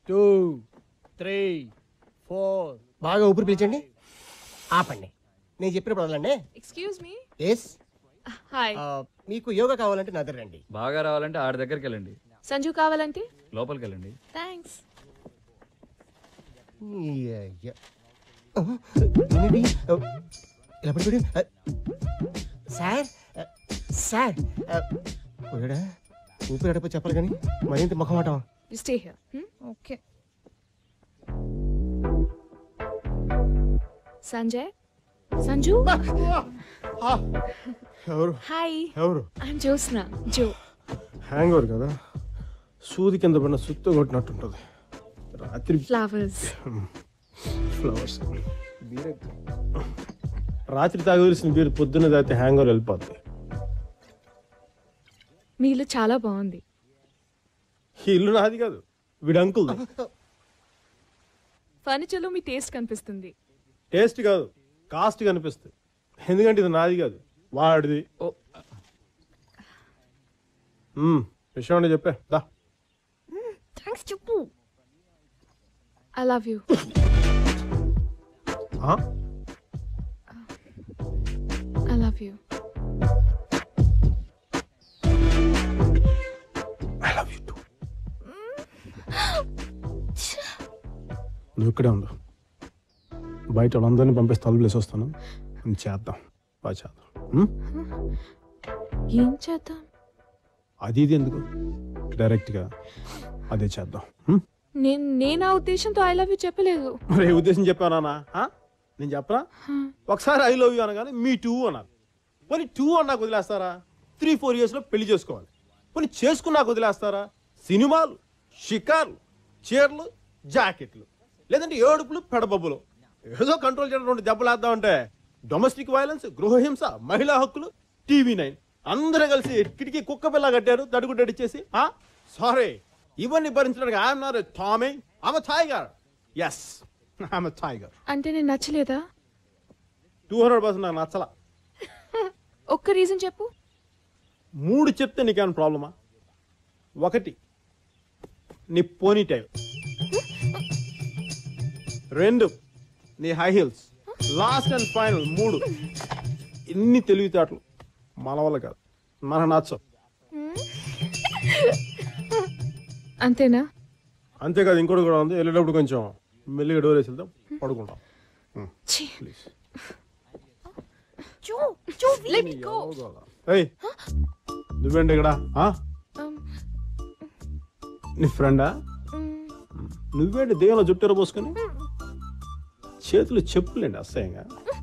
Two three four బాగా ఊపిరి పీల్చండి ఆపండి నేను చెప్పినప్పుడు వదలండి ఎక్స్క్యూజ్ మీ ఎస్ హాయ్ మీకు యోగా కావాలంటే నా దగ్గర రండి బాగా రావాలంటే ఆడి దగ్గరికి వెళ్ళండి సంజు కావాలంటే లోపలికి వెళ్ళండి థ్యాంక్స్ యా, యా. ఆ, ఏంటి? ఆ, ఇలా పడిపోయాడు. ఆ, సార్ ఆ, సార్ ఆ, పోయాడా ఊపిరి అడప చెప్పాలి కానీ మరింత ముఖం ఆటం you stay here okay Sanjay Sanju ఎవరు హాయ్ ఎవరు ఐఎమ్ జ్యోత్స్న జో హ్యాంగ్ ఓవర్ కదా సూది కింద పడిన సుత్తు కొట్టినట్టుంటుంది రాత్రి ఫ్లవర్స్ ఫ్లవర్స్ బీర్ రాత్రి తాగవలసిన బీర్ పొద్దున్న తాగితే హ్యాంగ్ ఓవర్ వెళ్ళిపోద్ది మీ ఇల్లు చాలా బాగుంది ఈ ఇల్లు నాది కాదు వీడు అంకుల్ ఫర్నిచర్లో మీ టేస్ట్ కనిపిస్తుంది టేస్ట్ కాదు కాస్ట్ కనిపిస్తుంది ఎందుకంటే ఇది నాది కాదు వాడిది ఓ మ్మ్, విషయం అంటే చెప్పే దా థ్యాంక్స్ చెప్పు ఐ లవ్ యూ ఆ? I love you I love you too నువ్వు ఇక్కడే ఉండు బయట వాళ్ళందరినీ పంపిస్తే తలుపులేసి వస్తాను మనం చేద్దాం బాగా చేద్దాం మ్మ్? ఏం చేద్దాం అది ఇది ఎందుకు డైరెక్ట్గా అదే చేద్దాం మ్మ్? నేను నేను ఆ ఉద్దేశంతో ఐ లవ్ యూ చెప్పలేదు మరి ఏ ఉద్దేశం చెప్పానా నేను చెప్పరా ఒకసారి ఐ లవ్ యూ అనగానే మీ టూ అన్నారు పోనీ టూ అన్నాకు వదిలేస్తారా త్రీ ఫోర్ ఇయర్స్లో పెళ్లి చేసుకోవాలి పోనీ చేసుకున్నాక వదిలేస్తారా సినిమాలు షికార్లు చీరలు జాకెట్లు లేదంటే ఏడుపులు పెడబబ్బులు ఏదో కంట్రోల్ చేయడం రెండు దెబ్బలు వేద్దామంటే డొమెస్టిక్ వైలెన్స్ గృహహింస మహిళా హక్కులు టీవీ నైన్ అందరూ కలిసి కిటికీ కుక్క పిల్ల కట్టారు తడుగుడ్డడిచ్చేసి సారీ ఇవన్నీ భరించడానికి ఐఎమ్ నాట్ టామీ ఆమె టైగర్ ఎస్ ఆమె టైగర్ అంటే నేను నచ్చలేదా టూ హండ్రెడ్ పర్సెంట్ నాకు నచ్చల ఒక్క రీజన్ చెప్పు మూడు చెప్తే నీకేమైనా ప్రాబ్లమా ఒకటి నీ పోనీ టైల్ రెండు నీ high heels last and final మూడు ఎన్ని తెలివితేటలు మన వల్ల కాదు మన నచ్చం అంతేనా అంతేకాదు ఇంకోటి కూడా ఉంది వెళ్ళేటప్పుడు కొంచెం మెల్లిగా డోర్ వేసి వెళ్దాం పడుకుంటాం ఛీ. Please Let me go. ఏయ్ నువ్వేంటి ఇక్కడ ఆ? Um, నీ ఫ్రెండా mm, నువ్వేంటి దేవుల జుట్టెర పోసుకొని చేతులు చెప్పులేండి అసహ్యంగా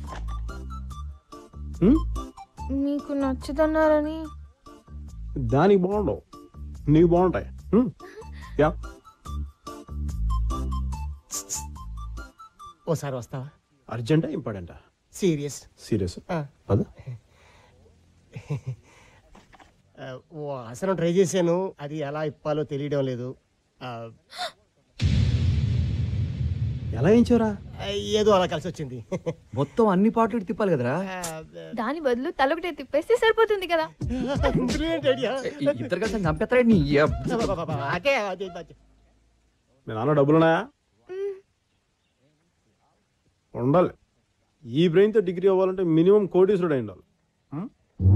హ్మ్? మీకు నచ్చదన్నారని దానికి బాగుండవు నీకు బాగుంటాయి హ్మ్? యా ఓసారి వస్తావా అర్జెంటా ఇంపార్టెంటా సీరియస్ సీరియస్ ఆ. పద ఆ, ఓ ఆసనం ట్రై చేశాను అది ఎలా ఇప్పాలో తెలియడం లేదు ఆ, ఎలా ఏంచారా ఏదో అలా కలిసి వచ్చింది మొత్తం అన్ని పాటలు ఇటు తిప్పాలి కదరా దాని బదులు తలొకటే తిప్పేస్తే సరిపోతుంది కదా Brilliant idea. ఇ- ఇద్దరు కలిసి చంపేస్తారా నీ అబ్బ. అదే అదే అదే. మీ నాన్న డబ్బులున్నాయా ఉండాలి ఈ బ్రెయిన్తో డిగ్రీ అవ్వాలంటే మినిమం కోటీశ్వరుడు అయి ఉండాలి హ్మ్?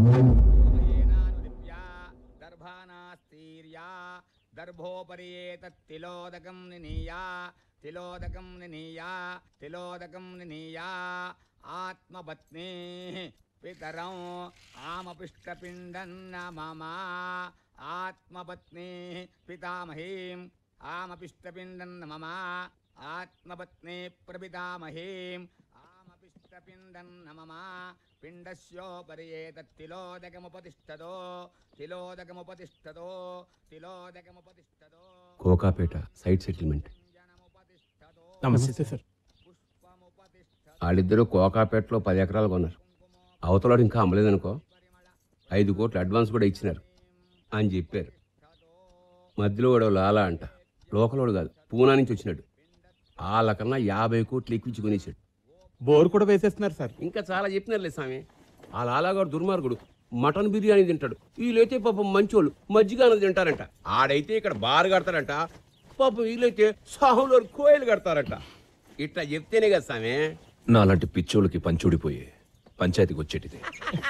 దర్భానాస్తీర్యా దర్భోపరి తిలోదకం నినీయా తిలోదకం నినీయా తిలోదకం నినీయా ఆత్మపత్ని పితరం ఆమపిష్టపిండన్న మమ ఆత్మపత్ని పితామహీం ఆమపిష్టపిండన్న మమ ఆత్మపత్ని ప్రపితామహీం ఆమపిష్టపిండన్న మమ పిండస్యోపరి ఏతత్తిలోదకముపతిష్టదో తిలోదకముపతిష్టదో తిలోదకముపతిష్టదో కోకాపేట సైట్ సెటిల్మెంట్ నమస్తే సార్ వాళ్ళిద్దరూ కోకాపేటలో పది ఎకరాలు కొన్నారు అవతలాడు ఇంకా అమ్మలేదనుకో ఐదు కోట్లు అడ్వాన్స్ కూడా ఇచ్చినారు అని చెప్పారు మధ్యలో వాడు లాలా అంట లోకలోడు కాదు పూనా నుంచి వచ్చినాడు వాళ్ళకన్నా యాభై కోట్లు ఎక్కించి కొనేసాడు బోర్ కూడా వేసేస్తున్నారు సార్ ఇంకా చాలా చెప్పినారులే స్వామి ఆ లాలాగాడు దుర్మార్గుడు మటన్ బిర్యానీ తింటాడు వీళ్ళైతే పాపం మంచోళ్ళు మజ్జిగ అన్నది తింటారంట ఆడైతే ఇక్కడ బార్ కడతాడంట పాపం వీలైతే సాహులో కోయలు కడతారట ఇట్లా చెప్తేనే కదా సామె నాలాంటి పిచ్చోళ్ళకి పంచూడిపోయే పంచాయతీకి వచ్చేటిది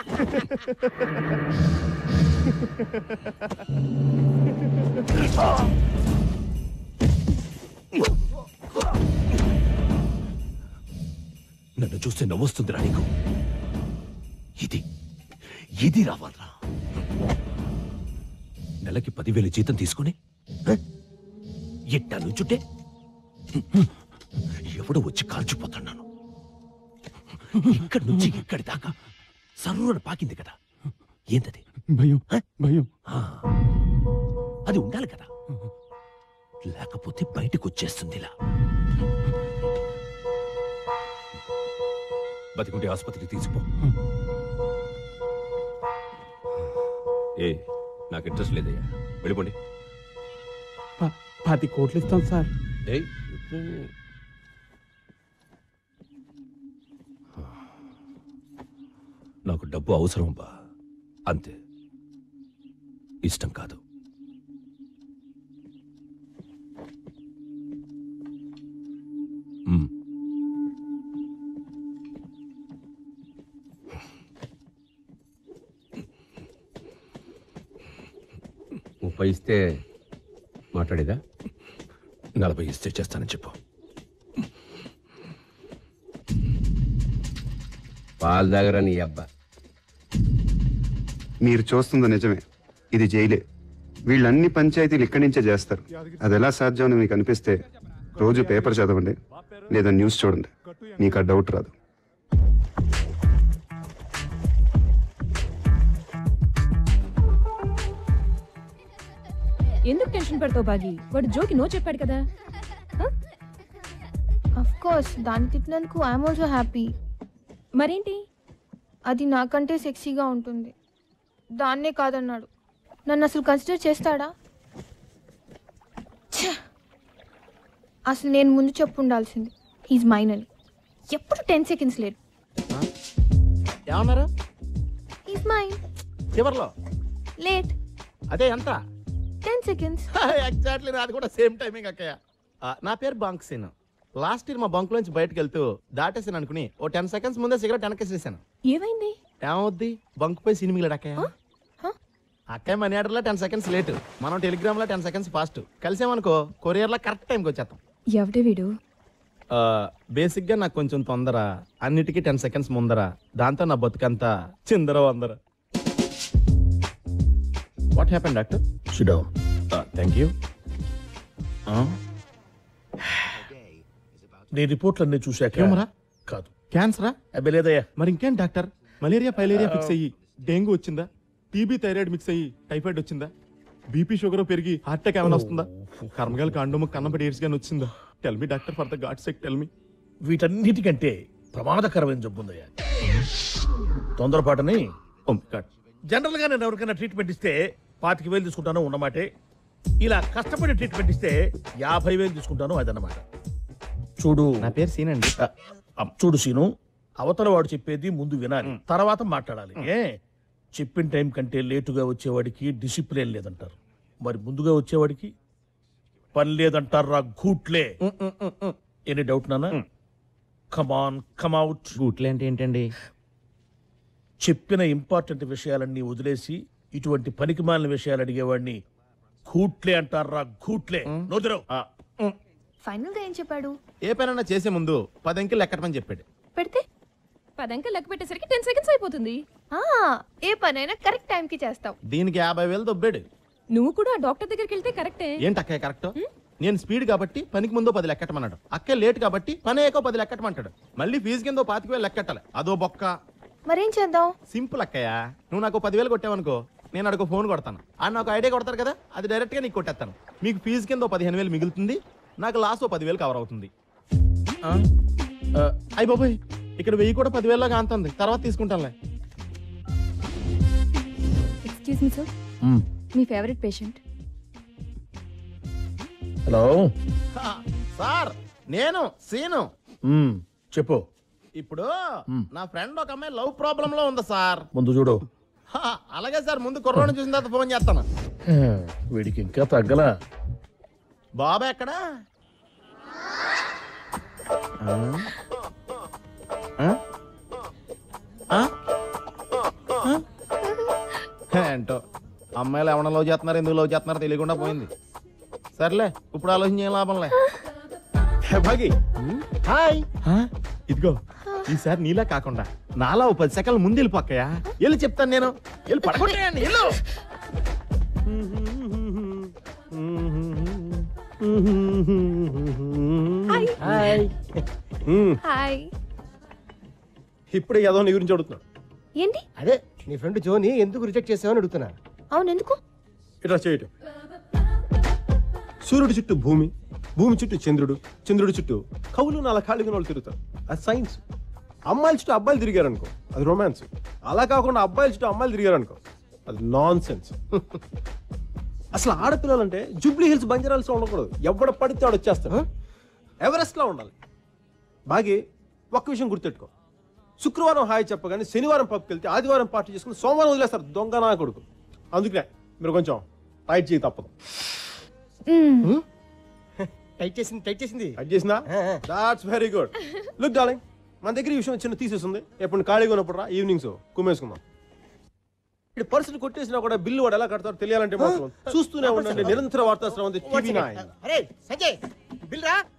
నన్ను చూస్తే నవ్వొస్తుందిరా నీకు ఇది ఇది రావాలరా నెలకి పదివేలు జీతం తీసుకుని హ? ఇట్టా నుంచుంటే ఎవడో వచ్చి కాల్చిపోతున్నాను ఇక్కడి నుంచి ఇక్కడి దాకా సర్రున పాకింది కదా ఏంటది భయం హ? భయం ఆ, అది ఉండాలి కదా లేకపోతే బయటకు వచ్చేస్తుంది ఇలా బతికుంటే ఆసుపత్రికి తీసిపో ఏ నాకు ఇంట్రెస్ట్ లేదయ్యా వెళ్ళిపోండి ప- పది కోట్లు ఇస్తాం సార్ ఏయ్ నాకు డబ్బు అవసరం బా అంతే ఇష్టం కాదు మ్, ముప్పై ఇస్తే మాట్లాడేదా నలభై ఇస్తే చేస్తానని చెప్పు పాలు దగ్గర నీ అబ్బా మీరు చూస్తుంది నిజమే ఇది జైలే వీళ్ళన్ని పంచాయతీలు ఇక్కడి నుంచే చేస్తారు అది ఎలా సాధ్యం అని మీకు అనిపిస్తే రోజు పేపర్ చదవండి లేదా న్యూస్ చూడండి మీకు ఆ డౌట్ రాదు ఎందుకు టెన్షన్ పడతావు బాగి వాడు జోకి నో చెప్పాడు కదా అఫ్ కోర్స్ దాన్ని తిట్టినందుకు ఐఎమ్ ఆల్సో హ్యాపీ మరేంటి అది నాకంటే సెక్సీగా ఉంటుంది దాన్నే కాదన్నాడు నన్ను అసలు కన్సిడర్ చేస్తాడా ఛ! అసలు నేను ముందు చెప్పు ఉండాల్సింది హీజ్ మైన్ అని ఎప్పుడు టెన్ సెకండ్స్ లేట్ ఏమన్నారు హీజ్ మైన్ చివర్లో లేట్ అదే ఎంత టెన్ సెకండ్స్ ఎగ్జాక్ట్లీ నాది కూడా సేమ్ టైమింగ్ అక్కయ్య ఆ, నా పేరు బంక్సీన్ లాస్ట్ ఇయర్ మా బంక్ నుంచి బయటకు వెళ్తూ దాటేసాను అనుకుని ఓ టెన్ సెకండ్స్ ముందే సిగరెట్ వెనకేసేసాను ఏమైంది ఏమవుద్ది బంక్ పై సినిమీలు అక్కయ్య హ? అక్కయ్య మనీ ఆర్డర్లో టెన్ సెకండ్స్ లేట్ మనం టెలిగ్రామ్ లో టెన్ సెకండ్స్ ఫాస్ట్ కలిసామనుకో కొరియర్ లో కరెక్ట్ టైంకి వచ్చేస్తాం ఎవడే వీడు బేసిక్ గా నాకు కొంచెం తొందర అన్నిటికీ టెన్ సెకండ్స్ ముందర దాంతో నా బతుకంతా చిందర వందర what happen doctor shutdown thank you నీ రిపోర్ట్లన్నీ చూశాక హ్యూమరా? కాదు క్యాన్సరా అబ్బే లేదయ్యా మరి ఇంకేం డాక్టర్ మలేరియా ఫైలేరియా ఫిక్స్ అయ్యి డెంగ్యూ వచ్చిందా టీబీ థైరాయిడ్ మిక్స్ అయ్యి టైఫాయిడ్ వచ్చిందా బీపీ షుగర్ పెరిగి హార్ట్ అటాక్ ఏమైనా వస్తుందా కర్మగాలి కాండము కన్నబడి ఎయిడ్స్ గాని వచ్చిందా tell me doctor for the god sake tell me వీటన్నిటికంటే ప్రమాదకరమైన జబ్బు ఉందయ్యా తొందరపాటుని ఓ గాడ్ జనరల్ గా నేను ఎవరికైనా ట్రీట్మెంట్ ఇస్తే పాతిక వేలు తీసుకుంటాను ఉన్నమాటే ఇలా కష్టపడి ట్రీట్మెంట్ ఇస్తే యాభై వేలు తీసుకుంటాను అదన్నమాట చూడు నా పేరు సీన్ అండి ఆ, ఆ, చూడు సీను అవతల వాడు చెప్పేది ముందు వినాలి తర్వాత మాట్లాడాలి ఏ చెప్పిన టైం కంటే లేటుగా వచ్చేవాడికి డిసిప్లిన్ లేదంటారు మరి ముందుగా వచ్చేవాడికి పని లేదంటారు రా గూట్లే ఎనీ డౌట్ నానా కమాన్ కమౌట్ గూట్లు అంటే ఏంటండి చెప్పిన ఇంపార్టెంట్ విషయాలన్నీ వదిలేసి ఇటువంటి పనికిమాలిన విషయాలు అడిగేవాడిని గూట్లే అంటారా గూట్లే నోదిరావు ఫైనల్ గా ఏం చెప్పాడు ఏ పనైనా చేసే ముందు పది అంకెలు లెక్కటమని చెప్పాడు పెడితే పదంక లెక్క పెట్టేసరికి టెన్ సెకండ్స్ అయిపోతుంది ఆ, ఏ పనైనా కరెక్ట్ టైంకి చేస్తావు దీనికి యాభై వేలు దొబ్బాడు నువ్వు కూడా డాక్టర్ దగ్గరికి వెళ్తే కరెక్టే ఏంటి అక్కయ్య కరెక్ట్ నేను స్పీడ్ కాబట్టి పనికి ముందో పది లెక్కటమన్నాడు అక్కే లేట్ కాబట్టి పని అయ్యాకో పది లెక్కటమంటాడు మళ్ళీ ఫీజు కింద ఓ పాతిక వేలు లెక్కట్టాలి అదో బొక్క మరేం చేద్దాం సింపుల్ అక్కయ్య నువ్వు నాకు పదివేలు కొట్టావనుకో నేను అడుగు ఫోన్ కొడతాను ఆ నాకు ఐడియా కొడతారు కదా అది డైరెక్ట్ గా నీకు కొట్టేస్తాను మీకు ఫీజు కింద ఓ పదిహేను వేలు మిగులుతుంది నాకు లాస్ట్ ఓ పదివేలు కవర్ అవుతుంది ఆ? ఆ, అయ్ బాబోయ్ ఇక్కడ వెయ్యి కూడా పదివేలలో కాంతుంది తర్వాత తీసుకుంటానులే ఎక్స్క్యూజ్ మీ సార్ మీ ఫేవరెట్ పేషెంట్ హలో హా, సార్ నేను సీను చెప్పు ఇప్పుడు నా ఫ్రెండ్ ఒక అమ్మాయి లవ్ ప్రాబ్లం లో ఉంది సార్ ముందు చూడు హా, అలాగే సార్ ముందు కుర్రోని చూసిన తర్వాత ఫోన్ చేస్తాను వీడికి ఇంకా తగ్గలా బాబా ఎక్కడా ఆ? ఆ? ఆ? ఆ? ఏంటో అమ్మాయిలు ఏమన్నా లవ్ చేస్తున్నారు ఎందుకు లవ్ చేస్తున్నారో తెలియకుండా పోయింది సర్లే ఇప్పుడు ఆలోచించే లాభంలే హే, భాగి హాయ్ ఇదిగో ఈసారి నీలా కాకుండా నాలా ఓ పది సెకండ్ల ముందు వెళ్ళిపోక్కయా వెళ్ళి చెప్తాను నేను వెళ్ళి పడగొట్టేయండి వెళ్ళు హాయ్ హాయ్ ఇప్పుడు ఏదో నీ గురించి అడుగుతున్నాడు ఏంటి అదే నీ ఫ్రెండ్ జోని ఎందుకు రిజెక్ట్ చేసావని అడుగుతున్నా అవును ఎందుకు ఇట్లా చేయటం సూర్యుడి చుట్టూ భూమి భూమి చుట్టూ చంద్రుడు చంద్రుడి చుట్టూ కవులు నాలుగు ఖాళీగా వాళ్ళు తిరుగుతారు అది సైన్స్ అమ్మాయిల చుట్టూ అబ్బాయిలు తిరిగారు అనుకో అది రొమాన్స్ అలా కాకుండా అబ్బాయిల చుట్టూ అమ్మాయిలు తిరిగారు అనుకో అది నాన్ సెన్స్ అసలు ఆడపిల్లలంటే జూబ్లీ హిల్స్ బంజారాల్స్ ఉండకూడదు ఎవడ పడితే ఆడు వచ్చేస్తాడు ఎవరెస్ట్ లా ఉండాలి బాగి ఒక్క విషయం గుర్తెట్టుకో శుక్రవారం హాయ్ చెప్పగానే శనివారం పబ్కి వెళ్తే ఆదివారం పార్టీ చేసుకుని సోమవారం వదిలేస్తారు దొంగ నా కొడుకు అందుకనే మీరు కొంచెం టైట్ చేయి తప్పదు మ్మ్. టైట్ చేసింది టైట్ చేసింది టైట్ చేసిందా that's very good look darling మన దగ్గర ఈ విషయం చిన్న తీసేస్తుంది ఎప్పుడు ఖాళీగా ఉన్నప్పుడు రా ఈవినింగ్స్ కుమ్మేసుకుందాం ఇప్పుడు పర్సులు కొట్టేసినా కూడా బిల్లు వాడు ఎలా కడతారో తెలియాలంటే మాత్రం చూస్తూనే ఉండండి నిరంతర వార్తా శ్రవంతి టీవీ నైన్ అరే సంజయ్ బిల్ రా